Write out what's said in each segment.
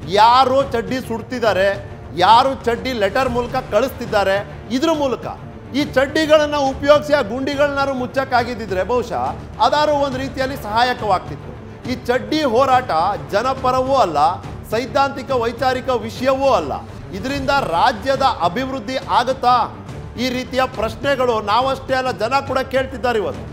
ಯಾರು ಚಡ್ಡಿ ಸುಡ್ತಿದ್ದಾರೆ ಯಾರು ಚಡ್ಡಿ ಲೆಟರ್ ಮೂಲಕ ಕಳಿಸ್ತಿದ್ದಾರೆ ಇದ್ರ ಮೂಲಕ ಈ ಚಡ್ಡಿಗಳನ್ನು ಉಪಯೋಗಿಸಿ ಆ ಗುಂಡಿಗಳನ್ನಾರು ಮುಚ್ಚಕ್ಕಾಗಿದ್ದಿದ್ರೆ ಬಹುಶಃ ಅದಾರು ಒಂದು ರೀತಿಯಲ್ಲಿ ಸಹಾಯಕವಾಗ್ತಿತ್ತು ಈ ಚಡ್ಡಿ ಹೋರಾಟ ಜನಪರವೂ ಅಲ್ಲ ಸೈದ್ಧಾಂತಿಕ ವೈಚಾರಿಕ ವಿಷಯವೂ ಅಲ್ಲ ಇದರಿಂದ ರಾಜ್ಯದ ಅಭಿವೃದ್ಧಿ ಆಗುತ್ತಾ ಈ ರೀತಿಯ ಪ್ರಶ್ನೆಗಳು ನಾವಷ್ಟೇ ಅಲ್ಲ ಜನ ಕೂಡ ಕೇಳ್ತಿದ್ದಾರೆ ಇವತ್ತು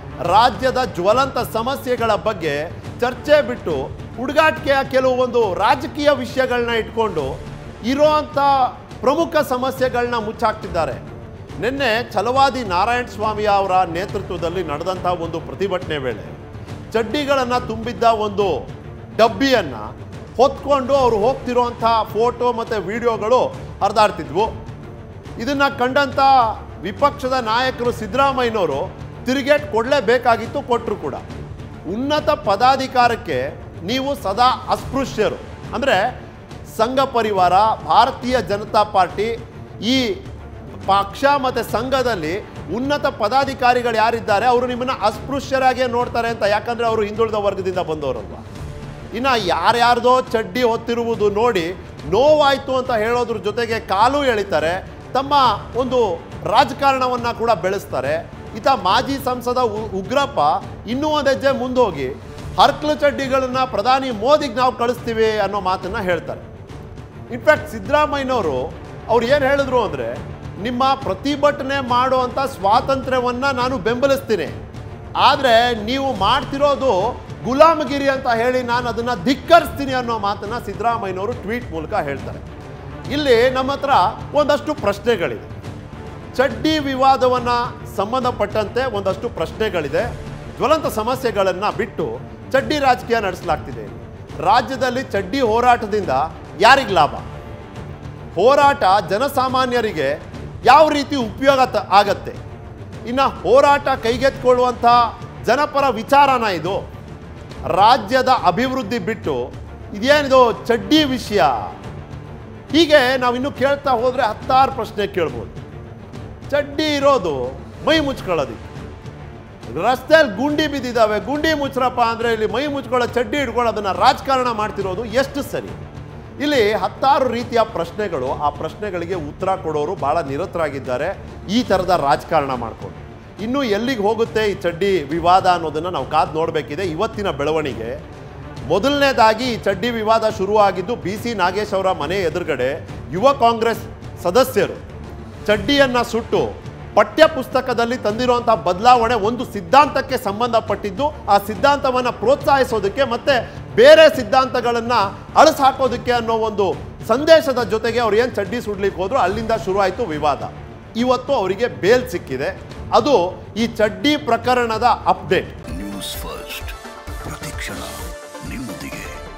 ರಾಜ್ಯದ ಜ್ವಲಂತ ಸಮಸ್ಯೆಗಳ ಬಗ್ಗೆ ಚರ್ಚೆ ಬಿಟ್ಟು ಹುಡುಗಾಟಿಕೆಯ ಕೆಲವು ಒಂದು ರಾಜಕೀಯ ವಿಷಯಗಳನ್ನ ಇಟ್ಕೊಂಡು ಇರೋಂಥ ಪ್ರಮುಖ ಸಮಸ್ಯೆಗಳನ್ನ ಮುಚ್ಚಾಕ್ತಿದ್ದಾರೆ ನಿನ್ನೆ ಛಲವಾದಿ ನಾರಾಯಣ ಸ್ವಾಮಿ ಅವರ ನೇತೃತ್ವದಲ್ಲಿ ನಡೆದಂಥ ಒಂದು ಪ್ರತಿಭಟನೆ ವೇಳೆ ಚಡ್ಡಿಗಳನ್ನು ತುಂಬಿದ್ದ ಒಂದು ಡಬ್ಬಿಯನ್ನು ಹೊತ್ಕೊಂಡು ಅವರು ಹೋಗ್ತಿರೋಂಥ ಫೋಟೋ ಮತ್ತು ವಿಡಿಯೋಗಳು ಹರಿದಾಡ್ತಿದ್ವು ಇದನ್ನ ಕಂಡಂತ ವಿಪಕ್ಷದ ನಾಯಕರು ಸಿದ್ದರಾಮಯ್ಯನವರು ತಿರುಗೇಟ್ ಕೊಡಲೇಬೇಕಾಗಿತ್ತು ಕೊಟ್ಟರು ಕೂಡ ಉನ್ನತ ಪದಾಧಿಕಾರಕ್ಕೆ ನೀವು ಸದಾ ಅಸ್ಪೃಶ್ಯರು ಅಂದರೆ ಸಂಘ ಪರಿವಾರ ಭಾರತೀಯ ಜನತಾ ಪಾರ್ಟಿ ಈ ಪಕ್ಷ ಮತ್ತು ಸಂಘದಲ್ಲಿ ಉನ್ನತ ಪದಾಧಿಕಾರಿಗಳು ಯಾರಿದ್ದಾರೆ ಅವರು ನಿಮ್ಮನ್ನು ಅಸ್ಪೃಶ್ಯರಾಗೇ ನೋಡ್ತಾರೆ ಅಂತ ಯಾಕಂದರೆ ಅವರು ಹಿಂದುಳಿದ ವರ್ಗದಿಂದ ಬಂದವರಲ್ವಾ ಇನ್ನು ಯಾರ್ಯಾರ್ದೋ ಚಡ್ಡಿ ಹೊತ್ತಿರುವುದು ನೋಡಿ ನೋವಾಯಿತು ಅಂತ ಹೇಳೋದ್ರ ಜೊತೆಗೆ ಕಾಲು ಎಳಿತಾರೆ ತಮ್ಮ ಒಂದು ರಾಜಕಾರಣವನ್ನು ಕೂಡ ಬೆಳೆಸ್ತಾರೆ ಈತ ಮಾಜಿ ಸಂಸದ ಉ- ಉಗ್ರಪ್ಪ ಇನ್ನೂ ಒಂದು ಹೆಜ್ಜೆ ಮುಂದೋಗಿ ಹರ್ಕ್ಲು ಚಡ್ಡಿಗಳನ್ನ ಪ್ರಧಾನಿ ಮೋದಿಗೆ ನಾವು ಕಳಿಸ್ತೀವಿ ಅನ್ನೋ ಮಾತನ್ನ ಹೇಳ್ತಾರೆ ಇನ್ಫ್ಯಾಕ್ಟ್ ಸಿದ್ದರಾಮಯ್ಯನವರು ಅವ್ರು ಏನು ಹೇಳಿದ್ರು ಅಂದರೆ ನಿಮ್ಮ ಪ್ರತಿಭಟನೆ ಮಾಡುವಂಥ ಸ್ವಾತಂತ್ರ್ಯವನ್ನು ನಾನು ಬೆಂಬಲಿಸ್ತೀನಿ ಆದರೆ ನೀವು ಮಾಡ್ತಿರೋದು ಗುಲಾಮಗಿರಿ ಅಂತ ಹೇಳಿ ನಾನು ಅದನ್ನು ಧಿಕ್ಕರಿಸ್ತೀನಿ ಅನ್ನೋ ಮಾತನ್ನು ಸಿದ್ದರಾಮಯ್ಯನವರು ಟ್ವೀಟ್ ಮೂಲಕ ಹೇಳ್ತಾರೆ ಇಲ್ಲಿ ನಮ್ಮ ಹತ್ರ ಒಂದಷ್ಟು ಪ್ರಶ್ನೆಗಳಿದೆ ಚಡ್ಡಿ ವಿವಾದವನ್ನು ಸಂಬಂಧಪಟ್ಟಂತೆ ಒಂದಷ್ಟು ಪ್ರಶ್ನೆಗಳಿದೆ ಜ್ವಲಂತ ಸಮಸ್ಯೆಗಳನ್ನು ಬಿಟ್ಟು ಚಡ್ಡಿ ರಾಜಕೀಯ ನಡೆಸಲಾಗ್ತಿದೆ ಇಲ್ಲಿ. ರಾಜ್ಯದಲ್ಲಿ ಚಡ್ಡಿ ಹೋರಾಟದಿಂದ ಯಾರಿಗೆ ಲಾಭ ಹೋರಾಟ ಜನಸಾಮಾನ್ಯರಿಗೆ ಯಾವ ರೀತಿ ಉಪಯೋಗ ತ- ಆಗತ್ತೆ ಇನ್ನು ಹೋರಾಟ ಕೈಗೆತ್ಕೊಳ್ಳುವಂಥ ಜನಪರ ವಿಚಾರನ ಇದು ರಾಜ್ಯದ ಅಭಿವೃದ್ಧಿ ಬಿಟ್ಟು ಇದೇನಿದು ಚಡ್ಡಿ ವಿಷಯ ಹೀಗೆ ನಾವಿನ್ನೂ ಕೇಳ್ತಾ ಹೋದರೆ ಹತ್ತಾರು ಪ್ರಶ್ನೆ ಕೇಳ್ಬೋದು ಚಡ್ಡಿ ಇರೋದು ಮೈ ಮುಚ್ಕೊಳ್ಳೋದಕ್ಕೆ ರಸ್ತೆಯಲ್ಲಿ ಗುಂಡಿ ಬಿದ್ದಿದ್ದಾವೆ ಗುಂಡಿ ಮುಚ್ಚ್ರಪ್ಪ ಅಂದರೆ ಇಲ್ಲಿ ಮೈ ಮುಚ್ಕೊಳ್ಳೋ ಚಡ್ಡಿ ಹಿಡ್ಕೊಂಡು ಅದನ್ನು ರಾಜಕಾರಣ ಮಾಡ್ತಿರೋದು ಎಷ್ಟು ಸರಿ ಇಲ್ಲಿ ಹತ್ತಾರು ರೀತಿಯ ಪ್ರಶ್ನೆಗಳು ಆ ಪ್ರಶ್ನೆಗಳಿಗೆ ಉತ್ತರ ಕೊಡೋರು ಭಾಳ ನಿರತರಾಗಿದ್ದಾರೆ ಈ ಥರದ ರಾಜಕಾರಣ ಮಾಡಿಕೊಂಡು ಇನ್ನು ಎಲ್ಲಿಗೆ ಹೋಗುತ್ತೆ ಈ ಚಡ್ಡಿ ವಿವಾದ ಅನ್ನೋದನ್ನು ನಾವು ಕಾದು ನೋಡಬೇಕಿದೆ ಇವತ್ತಿನ ಬೆಳವಣಿಗೆ ಮೊದಲನೇದಾಗಿ ಈ ಚಡ್ಡಿ ವಿವಾದ ಶುರುವಾಗಿದ್ದು ಬಿ ಸಿ ನಾಗೇಶ್ ಅವರ ಮನೆ ಎದುರುಗಡೆ ಯುವ ಕಾಂಗ್ರೆಸ್ ಸದಸ್ಯರು ಚಡ್ಡಿಯನ್ನು ಸುಟ್ಟು ಪಠ್ಯ ಪುಸ್ತಕದಲ್ಲಿ ತಂದಿರುವಂಥ ಬದಲಾವಣೆ ಒಂದು ಸಿದ್ಧಾಂತಕ್ಕೆ ಸಂಬಂಧಪಟ್ಟಿದ್ದು ಆ ಸಿದ್ಧಾಂತವನ್ನು ಪ್ರೋತ್ಸಾಹಿಸೋದಕ್ಕೆ ಮತ್ತೆ ಬೇರೆ ಸಿದ್ಧಾಂತಗಳನ್ನು ಅಳಸು ಹಾಕೋದಕ್ಕೆ ಅನ್ನೋ ಒಂದು ಸಂದೇಶದ ಜೊತೆಗೆ ಅವ್ರು ಏನು ಚಡ್ಡಿ ಸುಡ್ಲಿಕ್ಕೆ ಹೋದ್ರು ಅಲ್ಲಿಂದ ಶುರುವಾಯಿತು ವಿವಾದ ಇವತ್ತು ಅವರಿಗೆ ಬೇಲ್ ಸಿಕ್ಕಿದೆ ಅದು ಈ ಚಡ್ಡಿ ಪ್ರಕರಣದ ಅಪ್ಡೇಟ್ ನ್ಯೂಸ್ ಫಸ್ಟ್ ಪ್ರತಿಕ್ಷಣ ನಿಮ್ಮೊಂದಿಗೆ